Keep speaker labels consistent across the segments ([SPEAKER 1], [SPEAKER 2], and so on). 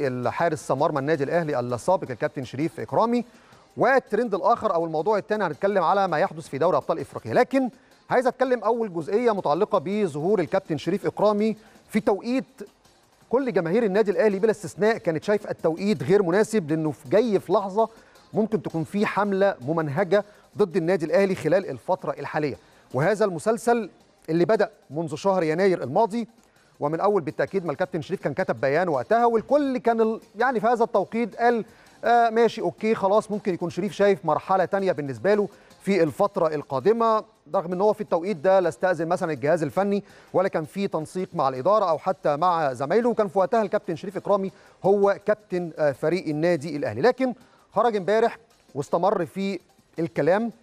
[SPEAKER 1] للحارس مرمى النادي الاهلي السابق الكابتن شريف اكرامي والترند الاخر او الموضوع الثاني هنتكلم على ما يحدث في دوري ابطال افريقيا لكن عايز اتكلم اول جزئيه متعلقه بظهور الكابتن شريف اكرامي في توقيت كل جماهير النادي الاهلي بلا استثناء كانت شايف التوقيت غير مناسب لانه جاي في لحظه ممكن تكون في حمله ممنهجه ضد النادي الاهلي خلال الفتره الحاليه وهذا المسلسل اللي بدا منذ شهر يناير الماضي ومن اول بالتاكيد ما الكابتن شريف كان كتب بيان وقتها والكل كان يعني في هذا التوقيت قال آه ماشي اوكي خلاص ممكن يكون شريف شايف مرحله تانية بالنسبه له في الفتره القادمه رغم ان هو في التوقيت ده لا استاذن مثلا الجهاز الفني ولا كان في تنسيق مع الاداره او حتى مع زمايله وكان في وقتها الكابتن شريف اكرامي هو كابتن آه فريق النادي الاهلي لكن خرج امبارح واستمر في الكلام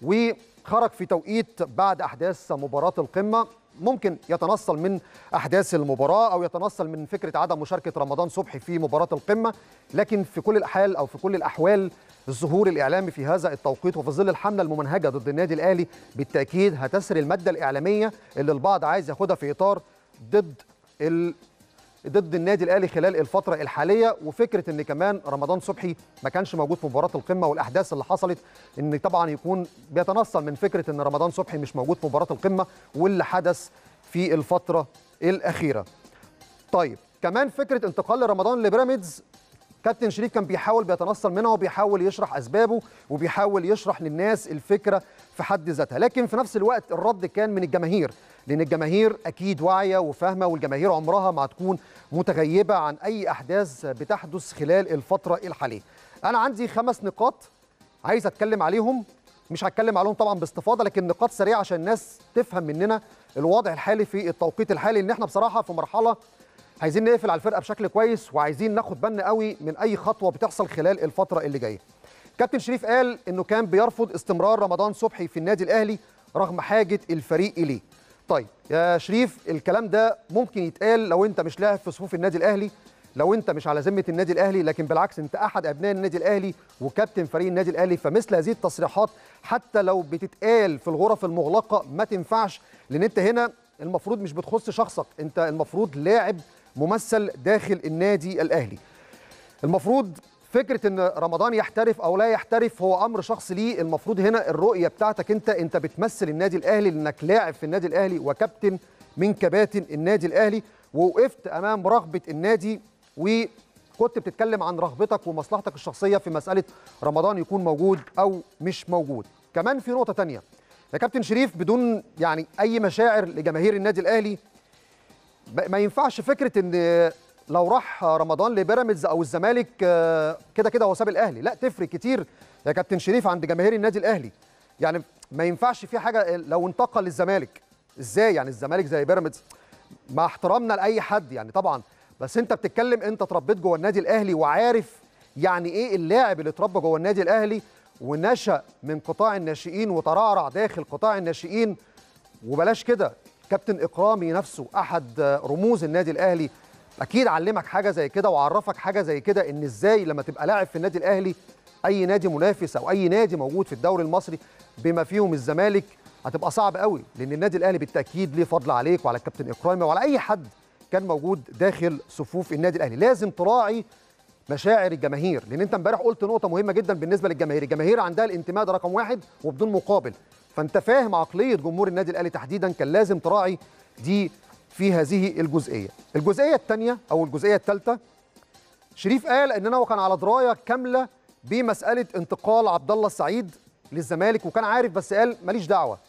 [SPEAKER 1] وخرج في توقيت بعد احداث مباراه القمه ممكن يتنصل من احداث المباراه او يتنصل من فكره عدم مشاركه رمضان صبحي في مباراه القمه لكن في كل الاحوال او في كل الاحوال الظهور الاعلامي في هذا التوقيت وفي ظل الحمله الممنهجه ضد النادي الاهلي بالتاكيد هتسري الماده الاعلاميه اللي البعض عايز ياخدها في اطار ضد ال... ضد النادي الاهلي خلال الفتره الحاليه وفكره ان كمان رمضان صبحي ما كانش موجود في مباراه القمه والاحداث اللي حصلت ان طبعا يكون بيتنصل من فكره ان رمضان صبحي مش موجود في مباراه القمه واللي حدث في الفتره الاخيره. طيب كمان فكره انتقال رمضان لبيراميدز كابتن شريف كان بيحاول بيتنصل منها وبيحاول يشرح اسبابه وبيحاول يشرح للناس الفكره في حد ذاتها لكن في نفس الوقت الرد كان من الجماهير لان الجماهير اكيد واعيه وفاهمه والجماهير عمرها ما هتكون متغيبه عن اي احداث بتحدث خلال الفتره الحاليه انا عندي خمس نقاط عايز اتكلم عليهم مش هتكلم عليهم طبعا باستفاضه لكن نقاط سريعه عشان الناس تفهم مننا الوضع الحالي في التوقيت الحالي ان احنا بصراحه في مرحله عايزين نقفل على الفرقه بشكل كويس وعايزين ناخد بالنا قوي من اي خطوه بتحصل خلال الفتره اللي جايه كابتن شريف قال انه كان بيرفض استمرار رمضان صبحي في النادي الاهلي رغم حاجه الفريق اليه طيب يا شريف الكلام ده ممكن يتقال لو انت مش لاعب في صفوف النادي الاهلي لو انت مش على ذمه النادي الاهلي لكن بالعكس انت احد ابناء النادي الاهلي وكابتن فريق النادي الاهلي فمثل هذه التصريحات حتى لو بتتقال في الغرف المغلقه ما تنفعش لان انت هنا المفروض مش بتخص شخصك انت المفروض لاعب ممثل داخل النادي الاهلي المفروض فكره ان رمضان يحترف او لا يحترف هو امر شخصي ليه المفروض هنا الرؤيه بتاعتك انت انت بتمثل النادي الاهلي لانك لاعب في النادي الاهلي وكابتن من كباتن النادي الاهلي ووقفت امام رغبه النادي وكنت بتتكلم عن رغبتك ومصلحتك الشخصيه في مساله رمضان يكون موجود او مش موجود كمان في نقطه تانية يا كابتن شريف بدون يعني اي مشاعر لجماهير النادي الاهلي ما ينفعش فكره ان لو راح رمضان لبيراميدز او الزمالك كده كده هو ساب الاهلي لا تفرق كتير يا كابتن شريف عند جماهير النادي الاهلي يعني ما ينفعش في حاجه لو انتقل للزمالك ازاي يعني الزمالك زي بيراميدز مع احترامنا لاي حد يعني طبعا بس انت بتتكلم انت اتربيت جوه النادي الاهلي وعارف يعني ايه اللاعب اللي اتربى جوه النادي الاهلي ونشا من قطاع الناشئين وترعرع داخل قطاع الناشئين وبلاش كده كابتن اكرامي نفسه احد رموز النادي الاهلي اكيد علمك حاجه زي كده وعرفك حاجه زي كده ان ازاي لما تبقى لاعب في النادي الاهلي اي نادي منافس او اي نادي موجود في الدوري المصري بما فيهم الزمالك هتبقى صعب قوي لان النادي الاهلي بالتاكيد ليه فضل عليك وعلى الكابتن اكرامي وعلى اي حد كان موجود داخل صفوف النادي الاهلي لازم تراعي مشاعر الجماهير لان انت امبارح قلت نقطه مهمه جدا بالنسبه للجماهير الجماهير عندها الانتماء ده رقم واحد وبدون مقابل فانت فاهم عقليه جمهور النادي الاهلي تحديدا كان لازم تراعي دي في هذه الجزئيه الجزئيه الثانيه او الجزئيه الثالثه شريف قال ان هو كان على درايه كامله بمساله انتقال عبد الله السعيد للزمالك وكان عارف بس قال ماليش دعوه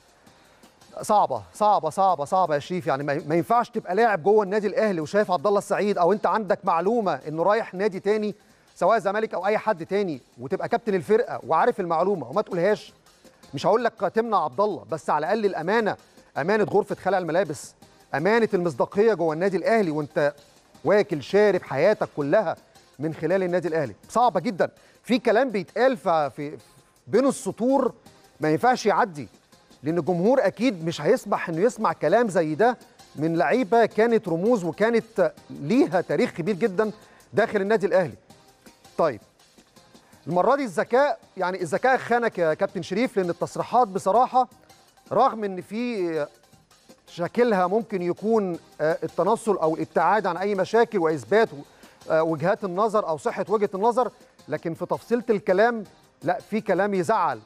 [SPEAKER 1] صعبه صعبه صعبه صعبه يا شريف يعني ما ينفعش تبقى لاعب جوه النادي الاهلي وشايف عبد الله السعيد او انت عندك معلومه انه رايح نادي تاني سواء زمالك او اي حد تاني وتبقى كابتن الفرقه وعارف المعلومه وما تقولهاش مش هقول لك تمنع عبد الله بس على الاقل الامانه امانه غرفه خلع الملابس امانه المصداقيه جوه النادي الاهلي وانت واكل شارب حياتك كلها من خلال النادي الاهلي صعبه جدا في كلام بيتقال في بين السطور ما ينفعش يعدي لان الجمهور اكيد مش هيسمح انه يسمع كلام زي ده من لعيبه كانت رموز وكانت ليها تاريخ كبير جدا داخل النادي الاهلي طيب المره دي الذكاء يعني الذكاء خانك يا كابتن شريف لان التصريحات بصراحه رغم ان في شكلها ممكن يكون التنصل او الابتعاد عن اي مشاكل واثبات آه، وجهات النظر او صحه وجهه النظر لكن في تفصيله الكلام لا في كلام يزعل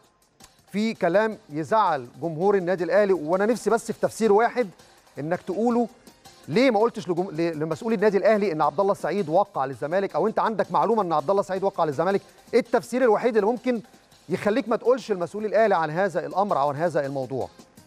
[SPEAKER 1] في كلام يزعل جمهور النادي الاهلي وانا نفسي بس في تفسير واحد انك تقوله ليه ما قلتش لجم... ل- لمسؤولي النادي الاهلي ان عبد الله السعيد وقع للزمالك او انت عندك معلومه ان عبد الله السعيد وقع للزمالك ايه التفسير الوحيد اللي ممكن يخليك ما تقولش لمسؤولي الاهلي عن هذا الامر او عن هذا الموضوع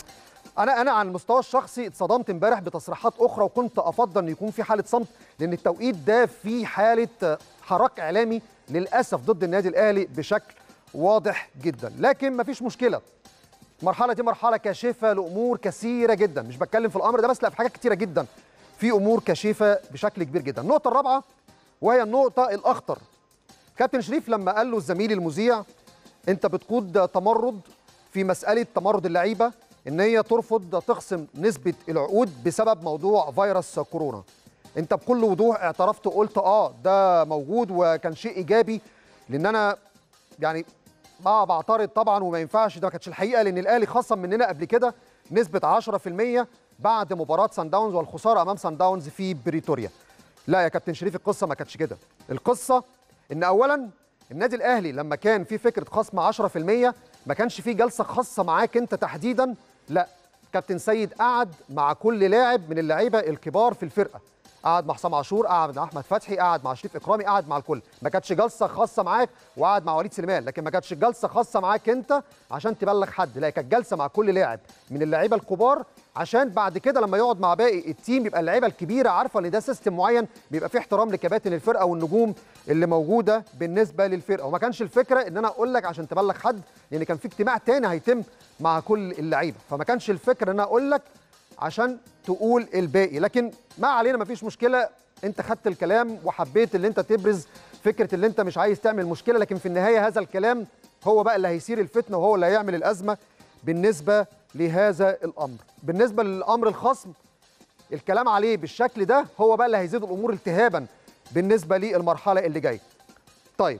[SPEAKER 1] انا انا على المستوى الشخصي اتصدمت امبارح بتصريحات اخرى وكنت افضل ان يكون في حاله صمت لان التوقيت ده في حاله آه، حراك اعلامي للاسف ضد النادي الاهلي بشكل واضح جدا لكن مفيش مشكله المرحله دي مرحله كاشفه لامور كثيره جدا مش بتكلم في الامر ده بس لا في حاجات كثيره جدا في امور كاشفه بشكل كبير جدا النقطه الرابعه وهي النقطه الاخطر كابتن شريف لما قال له الزميل المذيع انت بتقود تمرد في مساله تمرد اللعيبه ان هي ترفض تخصم نسبه العقود بسبب موضوع فيروس كورونا انت بكل وضوح اعترفت وقلت اه ده موجود وكان شيء ايجابي لان انا يعني ما بعترض طبعا وما ينفعش ده ما كانتش الحقيقه لان الاهلي خصم مننا قبل كده نسبه 10% بعد مباراه سان داونز والخساره امام سان داونز في بريتوريا لا يا كابتن شريف القصه ما كانتش كده القصه ان اولا النادي الاهلي لما كان في فكره خصم 10% ما كانش في جلسه خاصه معاك انت تحديدا لا كابتن سيد قعد مع كل لاعب من اللعيبه الكبار في الفرقه قعد مع حسام عاشور قعد مع احمد فتحي قعد مع شريف اكرامي قعد مع الكل ما كانتش جلسه خاصه معاك وقعد مع وليد سليمان لكن ما كانتش جلسه خاصه معاك انت عشان تبلغ حد لا كانت جلسه مع كل لاعب من اللعيبه الكبار عشان بعد كده لما يقعد مع باقي التيم يبقى اللعيبه الكبيره عارفه ان ده سيستم معين بيبقى فيه احترام لكباتن الفرقه والنجوم اللي موجوده بالنسبه للفرقه وما كانش الفكره ان انا اقول لك عشان تبلغ حد لان كان في اجتماع تاني هيتم مع كل اللعيبه فما كانش الفكره ان انا اقول لك عشان تقول الباقي لكن ما علينا ما فيش مشكله انت خدت الكلام وحبيت ان انت تبرز فكره ان انت مش عايز تعمل مشكله لكن في النهايه هذا الكلام هو بقى اللي هيثير الفتنه وهو اللي هيعمل الازمه بالنسبه لهذا الامر بالنسبه للامر الخصم الكلام عليه بالشكل ده هو بقى اللي هيزيد الامور التهابا بالنسبه للمرحله اللي جايه طيب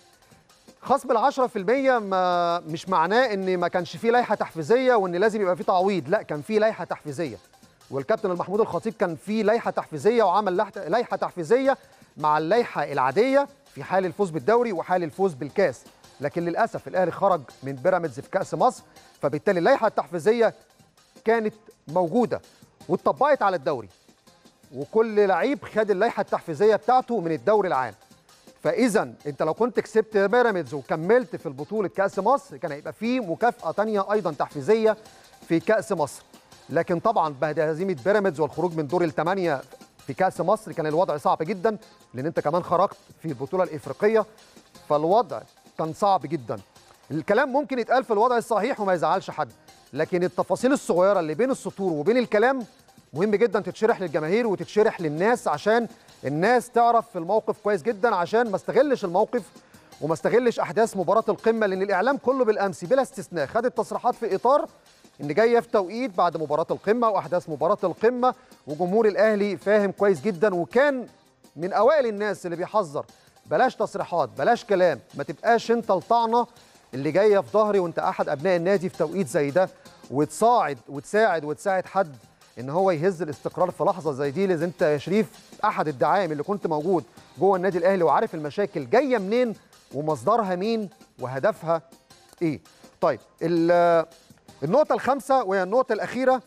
[SPEAKER 1] خصم ال 10% ما مش معناه ان ما كانش فيه لائحه تحفيزيه وان لازم يبقى فيه تعويض لا كان فيه لائحه تحفيزيه والكابتن المحمود الخطيب كان فيه لائحه تحفيزيه وعمل لائحة- لائحه تحفيزيه مع اللائحه العاديه في حال الفوز بالدوري وحال الفوز بالكاس لكن للاسف الاهلي خرج من بيراميدز في كاس مصر فبالتالي اللائحه التحفيزيه كانت موجوده واتطبقت على الدوري وكل لعيب خد اللائحه التحفيزيه بتاعته من الدوري العام فاذا انت لو كنت كسبت بيراميدز وكملت في البطوله كاس مصر كان هيبقى في مكافاه تانية ايضا تحفيزيه في كاس مصر لكن طبعا بعد هزيمه بيراميدز والخروج من دور الثمانيه في كاس مصر كان الوضع صعب جدا لان انت كمان خرجت في البطوله الافريقيه فالوضع كان صعب جدا الكلام ممكن يتقال في الوضع الصحيح وما يزعلش حد لكن التفاصيل الصغيره اللي بين السطور وبين الكلام مهم جدا تتشرح للجماهير وتتشرح للناس عشان الناس تعرف في الموقف كويس جدا عشان ما استغلش الموقف وما استغلش احداث مباراه القمه لان الاعلام كله بالامس بلا استثناء خد التصريحات في اطار ان جايه في توقيت بعد مباراه القمه واحداث مباراه القمه وجمهور الاهلي فاهم كويس جدا وكان من اوائل الناس اللي بيحذر بلاش تصريحات بلاش كلام ما تبقاش انت الطعنه اللي جايه في ظهري وانت احد ابناء النادي في توقيت زي ده وتصاعد وتساعد وتساعد حد ان هو يهز الاستقرار في لحظه زي دي لازم انت يا شريف احد الدعائم اللي كنت موجود جوه النادي الاهلي وعارف المشاكل جايه منين ومصدرها مين وهدفها ايه طيب ال- النقطه الخامسه وهي النقطه الاخيره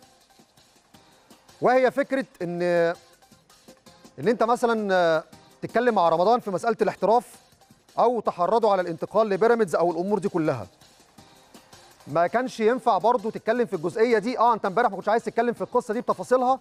[SPEAKER 1] وهي فكره ان ان انت مثلا تتكلم مع رمضان في مساله الاحتراف او تحرضه على الانتقال لبيراميدز او الامور دي كلها ما كانش ينفع برضه تتكلم في الجزئيه دي اه انت امبارح ما كنتش عايز تتكلم في القصه دي بتفاصيلها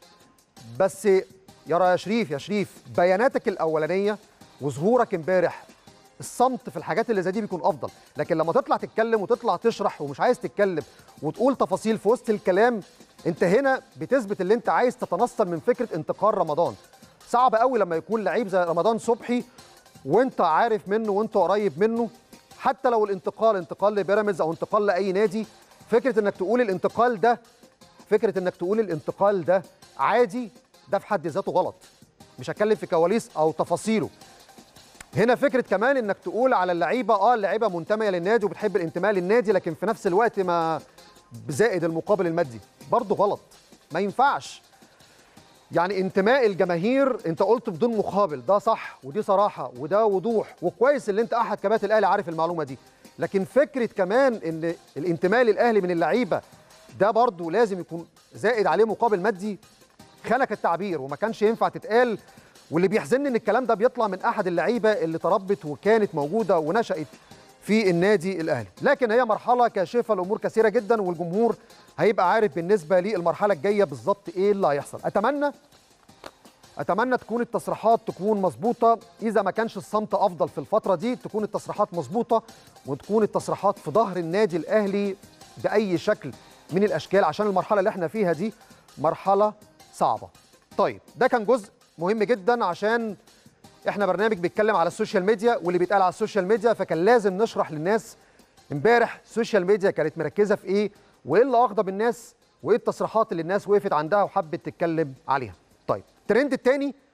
[SPEAKER 1] بس يا يا شريف يا شريف بياناتك الاولانيه وظهورك امبارح الصمت في الحاجات اللي زي دي بيكون افضل لكن لما تطلع تتكلم وتطلع تشرح ومش عايز تتكلم وتقول تفاصيل في وسط الكلام انت هنا بتثبت اللي انت عايز تتنصل من فكره انتقال رمضان صعب قوي لما يكون لعيب زي رمضان صبحي وانت عارف منه وانت قريب منه حتى لو الانتقال انتقال لبيراميدز او انتقال لاي نادي فكره انك تقول الانتقال ده فكره انك تقول الانتقال ده عادي ده في حد ذاته غلط مش هتكلم في كواليس او تفاصيله هنا فكره كمان انك تقول على اللعيبه اه اللعيبه منتميه للنادي وبتحب الانتماء للنادي لكن في نفس الوقت ما بزائد المقابل المادي برضه غلط ما ينفعش يعني انتماء الجماهير انت قلت بدون مقابل ده صح ودي صراحه وده وضوح وكويس اللي انت احد كباتن الاهلي عارف المعلومه دي لكن فكره كمان ان الانتماء للاهلي من اللعيبه ده برضه لازم يكون زائد عليه مقابل مادي خلك التعبير وما كانش ينفع تتقال واللي بيحزنني ان الكلام ده بيطلع من احد اللعيبه اللي تربت وكانت موجوده ونشأت في النادي الاهلي لكن هي مرحله كاشفه لامور كثيره جدا والجمهور هيبقى عارف بالنسبه للمرحله الجايه بالظبط ايه اللي هيحصل اتمنى اتمنى تكون التصريحات تكون مظبوطه اذا ما كانش الصمت افضل في الفتره دي تكون التصريحات مظبوطه وتكون التصريحات في ظهر النادي الاهلي باي شكل من الاشكال عشان المرحله اللي احنا فيها دي مرحله صعبه طيب ده كان جزء مهم جدا عشان احنا برنامج بيتكلم على السوشيال ميديا واللي بيتقال على السوشيال ميديا فكان لازم نشرح للناس امبارح السوشيال ميديا كانت مركزه في ايه وايه اللي اغضب الناس وايه التصريحات اللي الناس وقفت عندها وحبت تتكلم عليها طيب الترند الثاني